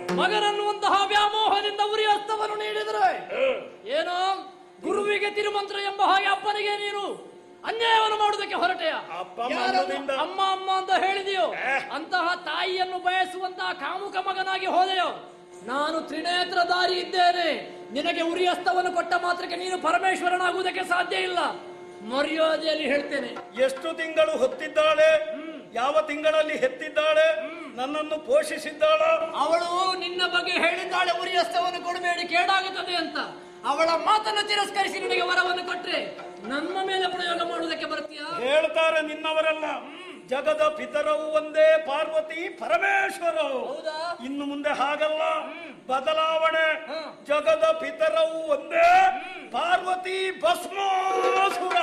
ಮಗನನ್ನುವಂತಹ ವ್ಯಾಮೋಹದಿಂದ ಉರಿ ಹಸ್ತವನ್ನು ನೀಡಿದರೆ ಏನು ಗುರುವಿಗೆ ತಿರುಮಂತ್ರ ಎಂಬ ಹಾಗೆ ಅಪ್ಪನಿಗೆ ನೀನು ಅನ್ಯಾಯವನ್ನು ಮಾಡುವುದಕ್ಕೆ ಹೊರಟೆಯ ಅಪ್ಪ ಯಾರನ್ನು ಮಗನಿಂದ. ಅಮ್ಮ ಅಮ್ಮ ಅಂತ ಹೇಳಿದೆಯೋ ಅಂತಹ ತಾಯಿಯನ್ನು ಬಯಸುವಂತಹ ಕಾಮುಕ ಮಗನಾಗಿ ಹೋದೆಯೋ ನಾನು ತ್ರಿನೇತ್ರಧಾರಿ ಇದ್ದೇನೆ ನಿನಗೆ ಉರಿ ಹಸ್ತವನ್ನು ಕೊಟ್ಟ ಮಾತ್ರಕ್ಕೆ ನೀನು ಪರಮೇಶ್ವರನಾಗುವುದಕ್ಕೆ ಸಾಧ್ಯ ಇಲ್ಲ ಮರ್ಯಾದೆಯಲ್ಲಿ ಹೇಳ್ತೇನೆ ಎಷ್ಟು ತಿಂಗಳು ಹೊತ್ತಿದ್ದಾಳೆ ಯಾವ ತಿಂಗಳಲ್ಲಿ ಹೆತ್ತಿದ್ದಾಳೆ ನನ್ನನ್ನು ಪೋಷಿಸಿದ್ದಾಳ ಅವಳು ನಿನ್ನ ಬಗ್ಗೆ ಹೇಳಿದ್ದಾಳೆ ಉರಿ ಹಸ್ತವನ್ನು ಕೊಡಬೇಡಿ ಕೇಡಾಗುತ್ತದೆ ಅಂತ ಅವಳ ಮಾತನ್ನು ತಿರಸ್ಕರಿಸಿ ನಿನಗೆ ವರವನ್ನು ಕೊಟ್ರೆ ನನ್ನ ಮೇಲೆ ಪ್ರಯೋಗ ಮಾಡುವುದಕ್ಕೆ ಬರ್ತೀಯಾ ಹೇಳ್ತಾರೆ ನಿನ್ನವರೆಲ್ಲ ಜಗದ ಪಿತರವು ಒಂದೇ ಪಾರ್ವತಿ ಪರಮೇಶ್ವರವು ಹೌದಾ ಇನ್ನು ಮುಂದೆ ಹಾಗಲ್ಲ ಬದಲಾವಣೆ ಜಗದ ಪಿತರವು ಒಂದೇ ಪಾರ್ವತಿ ಭಸ್ಮಾಸುರ